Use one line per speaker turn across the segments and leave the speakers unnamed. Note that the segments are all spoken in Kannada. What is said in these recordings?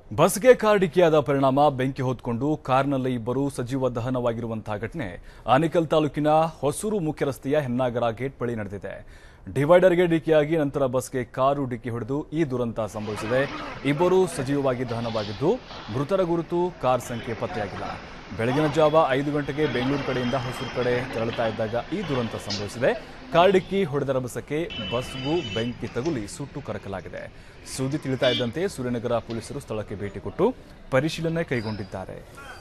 ಬಸ್ಗೆ ಕಾರ್ ಡಿಕ್ಕಿಯಾದ ಪರಿಣಾಮ ಬೆಂಕಿ ಹೊತ್ಕೊಂಡು ಕಾರ್ನಲ್ಲಿ ಇಬ್ಬರು ಸಜೀವ ದಹನವಾಗಿರುವಂತಹ ಘಟನೆ ಆನೇಕಲ್ ತಾಲೂಕಿನ ಹೊಸೂರು ಮುಖ್ಯ ರಸ್ತೆಯ ಹೆನ್ನಾಗರ ಗೇಟ್ ಬಳಿ ನಡೆದಿದೆ ಡಿವೈಡರ್ಗೆ ಡಿಕ್ಕಿಯಾಗಿ ನಂತರ ಬಸ್ಗೆ ಕಾರು ಡಿಕ್ಕಿ ಹೊಡೆದು ಈ ದುರಂತ ಸಂಭವಿಸಿದೆ ಇಬ್ಬರು ಸಜೀವವಾಗಿ ದಹನವಾಗಿದ್ದು ಮೃತರ ಗುರುತು ಕಾರ್ ಸಂಖ್ಯೆ ಪತ್ತೆಯಾಗಿಲ್ಲ ಬೆಳಗಿನ ಜಾವ ಐದು ಗಂಟೆಗೆ ಬೆಂಗಳೂರು ಕಡೆಯಿಂದ ಹೊಸೂರು ಕಡೆ ತೆರಳುತ್ತಾ ಇದ್ದಾಗ ಈ ದುರಂತ ಸಂಭವಿಸಿದೆ ಕಾರ್ ಡಿಕ್ಕಿ ಹೊಡೆದ ರಭಸಕ್ಕೆ ಬಸ್ಗೂ ಬೆಂಕಿ ತಗುಲಿ ಸುಟ್ಟು ಕರಕಲಾಗಿದೆ ಸುದ್ದಿ ತಿಳಿತಾ ಇದ್ದಂತೆ ಸೂರ್ಯನಗರ ಪೊಲೀಸರು ಸ್ಥಳಕ್ಕೆ ಭೇಟಿ ಕೊಟ್ಟು ಪರಿಶೀಲನೆ ಕೈಗೊಂಡಿದ್ದಾರೆ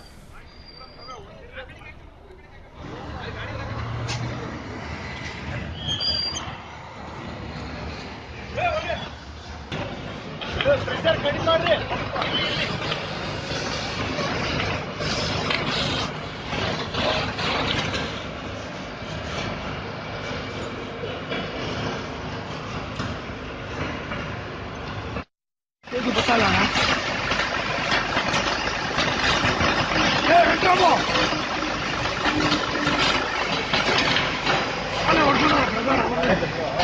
Tudo batalha, né? Ei, entramos! Olha, orgulho, agora, agora.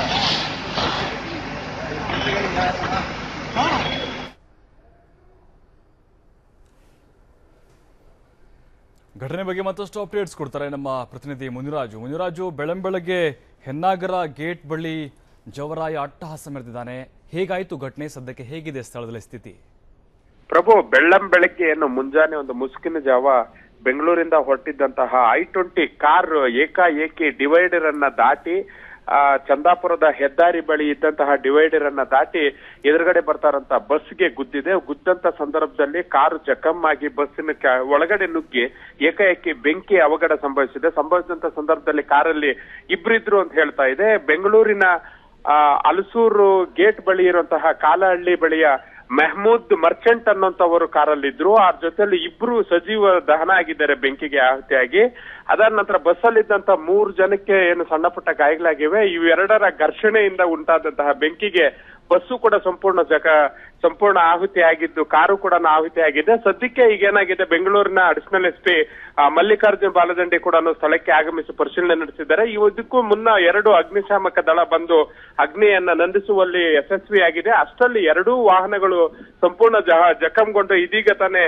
Ah!
ಘಟನೆ ಬಗ್ಗೆ ಮತ್ತಷ್ಟು ಅಪ್ಡೇಟ್ಸ್ ಕೊಡ್ತಾರೆ ನಮ್ಮ ಪ್ರತಿನಿಧಿ ಮುನಿರಾಜು ಮುನಿರಾಜು ಬೆಳಂಬೆಳಗ್ಗೆ ಹೆನ್ನಾಗರ ಗೇಟ್ ಬಳಿ ಜವರಾಯ ಅಟ್ಟಹಾಸ ಮೆರೆದಿದ್ದಾನೆ ಹೇಗಾಯ್ತು ಘಟನೆ ಸದ್ಯಕ್ಕೆ ಹೇಗಿದೆ ಸ್ಥಳದಲ್ಲಿ ಸ್ಥಿತಿ
ಪ್ರಭು ಬೆಳ್ಳಂ ಬೆಳಗ್ಗೆ ಏನು ಮುಂಜಾನೆ ಒಂದು ಮುಸುಕಿನ ಜಾವ ಬೆಂಗಳೂರಿಂದ ಹೊರಟಿದ್ದಂತಹ ಐ ಟ್ವೆಂಟಿ ಕಾರ್ ಏಕಾಏಕಿ ಡಿವೈಡರ್ ಅನ್ನ ದಾಟಿ ಆ, ಚಂದಾಪುರದ ಹೆದ್ದಾರಿ ಬಳಿ ಇದ್ದಂತಹ ಡಿವೈಡರ್ ಅನ್ನ ದಾಟಿ ಎದುರುಗಡೆ ಬರ್ತಾರಂತ ಬಸ್ಗೆ ಗುದ್ದಿದೆ ಗುದ್ದಂತ ಸಂದರ್ಭದಲ್ಲಿ ಕಾರು ಜಖಮ್ ಆಗಿ ಬಸ್ಸಿನ ಕ- ಒಳಗಡೆ ನುಗ್ಗಿ ಏಕಾಏಕಿ ಬೆಂಕಿ ಅವಘಡ ಸಂಭವಿಸಿದೆ ಸಂಭವಿಸಿದಂತ ಸಂದರ್ಭದಲ್ಲಿ ಕಾರಲ್ಲಿ ಇಬ್ರಿದ್ರು ಅಂತ ಹೇಳ್ತಾ ಇದೆ ಬೆಂಗಳೂರಿನ ಆ, ಅಲಸೂರು ಗೇಟ್ ಬಳಿ ಇರುವಂತಹ ಕಾಲಹಳ್ಳಿ ಬಳಿಯ ಮೆಹಮೂದ್ ಮರ್ಚೆಂಟ್ ಅನ್ನೋಂಥವರು ಕಾರಲ್ಲಿದ್ರು ಆ ಜೊತೆಲಿ ಇಬ್ರು ಸಜೀವ ದಹನ ಆಗಿದ್ದಾರೆ ಬೆಂಕಿಗೆ ಆಹುತಿಯಾಗಿ ಅದಾದ ನಂತರ ಬಸ್ಸಲ್ಲಿದ್ದಂತ ಮೂರು ಜನಕ್ಕೆ ಏನು ಸಣ್ಣ ಪುಟ್ಟ ಗಾಯಗಳಾಗಿವೆ ಇವೆರಡರ ಘರ್ಷಣೆಯಿಂದ ಉಂಟಾದಂತಹ ಬೆಂಕಿಗೆ ಬಸ್ಸು ಕೂಡ ಸಂಪೂರ್ಣ ಜಗ ಸಂಪೂರ್ಣ ಆಹುತಿ ಆಗಿದ್ದು ಕಾರು ಕೂಡ ಆಹುತಿ ಆಗಿದೆ ಸದ್ಯಕ್ಕೆ ಈಗ ಏನಾಗಿದೆ ಬೆಂಗಳೂರಿನ additional S P Mallikarjun Baladande ಕೂಡ ಸ್ಥಳಕ್ಕೆ ಆಗಮಿಸಿ ಪರಿಶೀಲನೆ ನಡೆಸಿದ್ದಾರೆ ಇದಕ್ಕೂ ಮುನ್ನ ಎರಡು ಅಗ್ನಿಶಾಮಕ ದಳ ಬಂದು ಅಗ್ನಿಯನ್ನ ನಂದಿಸುವಲ್ಲಿ ಯಶಸ್ವಿಯಾಗಿದೆ ಅಷ್ಟರಲ್ಲಿ ಎರಡೂ ವಾಹನಗಳು ಸಂಪೂರ್ಣ ಜ- ಜಖಂಗೊಂಡು ಇದೀಗ ತಾನೇ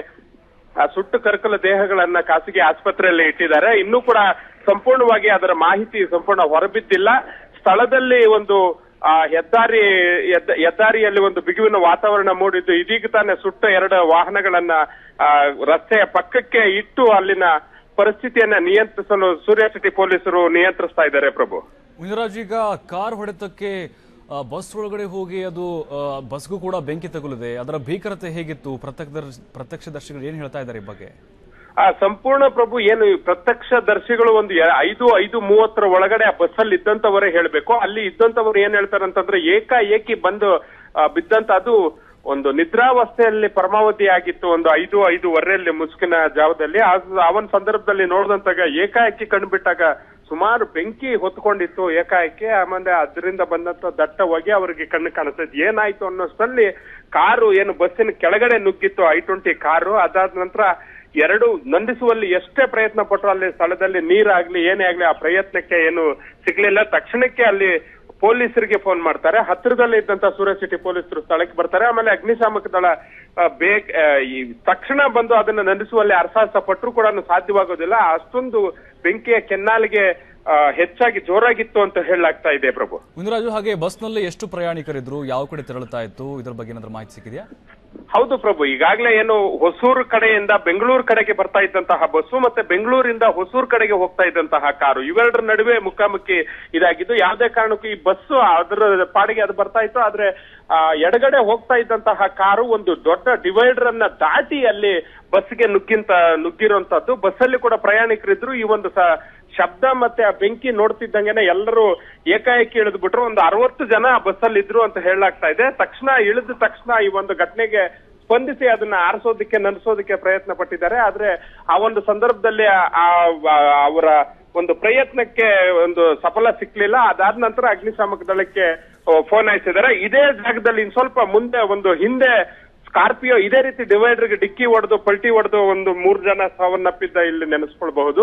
ಆ ಸುಟ್ಟು ಕರಕಲ ದೇಹಗಳನ್ನ ಖಾಸಗಿ ಆಸ್ಪತ್ರೆಯಲ್ಲಿ ಇಟ್ಟಿದ್ದಾರೆ ಇನ್ನೂ ಕೂಡ ಸಂಪೂರ್ಣವಾಗಿ ಅದರ ಮಾಹಿತಿ ಸಂಪೂರ್ಣ ಹೊರಬಿದ್ದಿಲ್ಲ ಸ್ಥಳದಲ್ಲಿ ಒಂದು ಆ ಹೆದ್ದಾರಿ ಹೆದ್ದ- ಹೆದ್ದಾರಿಯಲ್ಲಿ ಒಂದು ಬಿಗುವಿನ ವಾತಾವರಣ ಮೂಡಿದ್ದು ಇದೀಗ ತಾನೇ ಸುಟ್ಟ ಎರಡು ವಾಹನಗಳನ್ನ ಆ, ರಸ್ತೆಯ ಪಕ್ಕಕ್ಕೆ ಇಟ್ಟು ಅಲ್ಲಿನ ಪರಿಸ್ಥಿತಿಯನ್ನ ನಿಯಂತ್ರಿಸಲು ಸೂರ್ಯ ಸಿಟಿ ಪೊಲೀಸರು ನಿಯಂತ್ರಿಸ್ತಾ ಇದ್ದಾರೆ ಪ್ರಭು
ಮುನಿರಾಜು ಈಗ ಕಾರ್ ಹೊಡೆತಕ್ಕೆ ಆ, ಬಸ್ ಒಳಗಡೆ ಹೋಗಿ ಅದು ಆ, ಬಸ್ಗೂ ಕೂಡ ಬೆಂಕಿ ತಗುಲಿದೆ ಅದರ ಭೀಕರತೆ ಹೇಗಿತ್ತು ಪ್ರತ್ಯಕ್ಷ ಪ್ರತ್ಯಕ್ಷದರ್ಶಿಗಳು ಏನು ಹೇಳ್ತಾ ಇದ್ದಾರೆ ಈ ಬಗ್ಗೆ
ಆ ಸಂಪೂರ್ಣ ಪ್ರಭು ಏನು ಈ ಪ್ರತ್ಯಕ್ಷ ದರ್ಶಿಗಳು ಒಂದು ಎ- ಐದು ಐದು ಮೂವತ್ತರ ಒಳಗಡೆ ಆ ಬಸ್ಸಲ್ಲಿ ಇದ್ದಂತವರೇ ಹೇಳ್ಬೇಕು ಅಲ್ಲಿ ಇದ್ದಂತವ್ರು ಏನ್ ಹೇಳ್ತಾರೆ ಅಂತಂದ್ರೆ ಏಕಾಏಕಿ ಬಂದು ಆ, ಬಿದ್ದಂತ ಅದು ಒಂದು ನಿದ್ರಾವಸ್ಥೆಯಲ್ಲಿ ಪರಮಾವಧಿ ಆಗಿತ್ತು ಒಂದು ಐದು ಐದೂವರೆಯಲ್ಲಿ ಮುಸುಕಿನ ಜಾವದಲ್ಲಿ ಆ ಆ ಒಂದು ಸಂದರ್ಭದಲ್ಲಿ ನೋಡಿದಂತಾಗ ಏಕಾಏಕಿ ಕಂಡುಬಿಟ್ಟಾಗ ಸುಮಾರು ಬೆಂಕಿ ಹೊತ್ಕೊಂಡಿತ್ತು ಏಕಾಏಕಿ ಆಮೇಲೆ ಅದರಿಂದ ಬಂದಂತ ದಟ್ಟ ಹೊಗೆ ಅವರಿಗೆ ಕಣ್ಣು ಕಾಣಿಸ್ತೈತಿ ಏನಾಯ್ತು ಅನ್ನೋಷ್ಟರಲ್ಲಿ ಕಾರು ಏನು ಬಸ್ಸಿನ ಕೆಳಗಡೆ ನುಗ್ಗಿತ್ತು ಐ ಟ್ವೆಂಟಿ ಕಾರು ಅದಾದ ನಂತರ ಎರಡು ನಂದಿಸುವಲ್ಲಿ ಎಷ್ಟೇ ಪ್ರಯತ್ನ ಪಟ್ಟರು ಅಲ್ಲಿ ಸ್ಥಳದಲ್ಲಿ ನೀರಾಗ್ಲಿ ಏನೇ ಆಗ್ಲಿ ಆ ಪ್ರಯತ್ನಕ್ಕೆ ಏನು ಸಿಗ್ಲಿಲ್ಲ ತಕ್ಷಣಕ್ಕೆ ಅಲ್ಲಿ ಪೊಲೀಸರಿಗೆ ಫೋನ್ ಮಾಡ್ತಾರೆ ಹತ್ತಿರದಲ್ಲೇ ಇದ್ದಂತ ಸೂರತ್ ಸಿಟಿ ಪೊಲೀಸರು ಸ್ಥಳಕ್ಕೆ ಬರ್ತಾರೆ ಆಮೇಲೆ ಅಗ್ನಿಶಾಮಕ ದಳ ಆ, ಬೇಗ ಆ, ಈ ತಕ್ಷಣ ಬಂದು ಅದನ್ನ ನಂದಿಸುವಲ್ಲಿ ಅರಸಾಹಸ ಪಟ್ಟರು ಕೂಡ ಸಾಧ್ಯವಾಗೋದಿಲ್ಲ ಅಷ್ಟೊಂದು ಬೆಂಕಿಯ ಕೆನ್ನಾಲಿಗೆ ಆ, ಹೆಚ್ಚಾಗಿ ಜೋರಾಗಿತ್ತು ಅಂತ ಹೇಳಲಾಗ್ತಾ ಇದೆ ಪ್ರಭು
ಮುನಿರಾಜು ಹಾಗೆ ಬಸ್ನಲ್ಲಿ ಎಷ್ಟು ಪ್ರಯಾಣಿಕರಿದ್ರು ಯಾವ ಕಡೆ ತೆರಳುತ್ತಾ ಇತ್ತು ಇದ್ರ ಬಗ್ಗೆ ಏನಾದ್ರೂ ಮಾಹಿತಿ ಸಿಕ್ಕಿದೆಯಾ
ಹೌದು ಪ್ರಭು ಈಗಾಗಲೇ ಏನು ಹೊಸೂರು ಕಡೆಯಿಂದ ಬೆಂಗಳೂರು ಕಡೆಗೆ ಬರ್ತಾ ಇದ್ದಂತಹ ಬಸ್ಸು ಮತ್ತೆ ಬೆಂಗಳೂರಿಂದ ಹೊಸೂರು ಕಡೆಗೆ ಹೋಗ್ತಾ ಇದ್ದಂತಹ ಕಾರು ಇವೆರಡರ ನಡುವೆ ಮುಖಾಮುಖಿ ಇದಾಗಿದ್ದು ಯಾವುದೇ ಕಾರಣಕ್ಕೂ ಈ ಬಸ್ಸು ಅದರ ಪಾಡಿಗೆ ಅದು ಬರ್ತಾ ಇತ್ತು ಆದ್ರೆ ಆ, ಎಡಗಡೆ ಹೋಗ್ತಾ ಇದ್ದಂತಹ ಕಾರು ಒಂದು ದೊಡ್ಡ ಡಿವೈಡರ್ ಅನ್ನ ದಾಟಿ ಅಲ್ಲಿ ಬಸ್ಗೆ ನುಗ್ಗಿಂತ ನುಗ್ಗಿರುವಂತದ್ದು ಬಸ್ಸಲ್ಲಿ ಕೂಡ ಪ್ರಯಾಣಿಕರಿದ್ರು ಈ ಒಂದು ಸ- ಶಬ್ದ ಮತ್ತೆ ಆ ಬೆಂಕಿ ನೋಡ್ತಿದ್ದಂಗೆನೆ ಎಲ್ಲರೂ ಏಕಾಏಕಿ ಇಳಿದು ಬಿಟ್ರು ಒಂದು ಅರವತ್ತು ಜನ ಆ ಬಸ್ಸಲ್ಲಿ ಇದ್ರು ಅಂತ ಹೇಳಲಾಗ್ತಾ ಇದೆ ತಕ್ಷಣ ಇಳಿದ ತಕ್ಷಣ ಈ ಒಂದು ಘಟನೆಗೆ ಸ್ಪಂದಿಸಿ ಅದನ್ನ ಆರಿಸೋದಕ್ಕೆ ನಡೆಸೋದಕ್ಕೆ ಪ್ರಯತ್ನ ಪಟ್ಟಿದ್ದಾರೆ ಆದ್ರೆ ಆ ಒಂದು ಸಂದರ್ಭದಲ್ಲಿ ಆ- ಆ- ಅವರ ಒಂದು ಪ್ರಯತ್ನಕ್ಕೆ ಒಂದು ಸಫಲ ಸಿಕ್ಲಿಲ್ಲ ಅದಾದ ನಂತರ ಅಗ್ನಿಶಾಮಕ ದಳಕ್ಕೆ ಫೋನ್ ಹಾಯಿಸಿದ್ದಾರೆ ಇದೇ ಜಾಗದಲ್ಲಿ ಇನ್ ಸ್ವಲ್ಪ ಮುಂದೆ ಒಂದು ಹಿಂದೆ ಸ್ಕಾರ್ಪಿಯೋ ಇದೇ ರೀತಿ ಡಿವೈಡರ್ಗೆ ಡಿಕ್ಕಿ ಹೊಡೆದು ಪಲ್ಟಿ ಹೊಡೆದು ಒಂದು ಮೂರು ಜನ ಸಾವನ್ನಪ್ಪಿದ್ದ ಇಲ್ಲಿ ನೆನೆಸ್ಕೊಳ್ಬಹುದು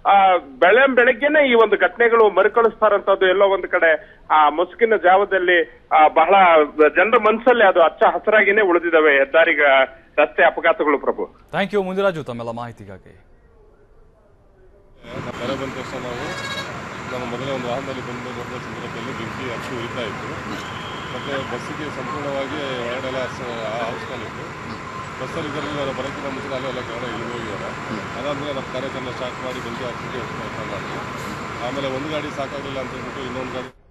ಆ ಬೆಳೆ ಬೆಳಗ್ಗೆನೆ ಈ ಒಂದು ಘಟನೆಗಳು ಮರುಕಳಿಸ್ತಾರಂತದ್ದು ಎಲ್ಲೋ ಒಂದು ಕಡೆ ಆ ಮುಸುಕಿನ ಜಾವದಲ್ಲಿ ಆ, ಬಹಳ ಜನರ ಮನಸ್ಸಲ್ಲಿ ಅದು ಹಚ್ಚ ಹಸಿರಾಗಿನೇ ಉಳಿದಿದಾವೆ ಹೆದ್ದಾರಿ ರಸ್ತೆ ಅಪಘಾತಗಳು ಪ್ರಭು
ಥ್ಯಾಂಕ್ ಯು ಮುಂದಿರಾಜು ತಮ್ಮೆಲ್ಲ ಮಾಹಿತಿಗಾಗಿ
ಕರೆ ಬಂದ ತಕ್ಷಣ ನಾವು ನಮ್ಮ ಮೊದಲೇ ಒಂದು ವಾಹನದಲ್ಲಿ ಬಂದು ನೋಡಿದ ಸಂದರ್ಭದಲ್ಲಿ ಬೆಂಕಿ ಹಚ್ಚಿ ಉರಿತಾ ಇತ್ತು ಮತ್ತು ಬಸ್ಸಿಗೆ ಸಂಪೂರ್ಣವಾಗಿ ಒಳಗಡೆ ಎಲ್ಲ ಆವರಿಸ್ಕೊಂಡಿತ್ತು ಬಸ್ಸಲ್ಲಿ ಇದರಲ್ಲಿ ನಾವು ಬರೋಕ್ಕಿಂತ ಮುಂಚೆ ಅಲ್ಲೇ ಎಲ್ಲ ಕೆಳಗಡೆ ಇಳಿದು ಹೋಗಿದ್ದಾರೆ ಅದಾದಮೇಲೆ ನಮ್ಮ ಕಾರ್ಯಾಚರಣೆ ಸ್ಟಾರ್ಟ್ ಮಾಡಿ ಬೆಂಕಿ ಹಚ್ಚೋಕ್ಕೆ ಪ್ರಯತ್ನ ಮಾಡಿದ್ವಿ ಆಮೇಲೆ ಒಂದು ಗಾಡಿ ಸಾಕಾಗಲಿಲ್ಲ ಅಂತ ಹೇಳ್ಬಿಟ್ಟು ಇನ್ನೊಂದು ಗಾಡಿ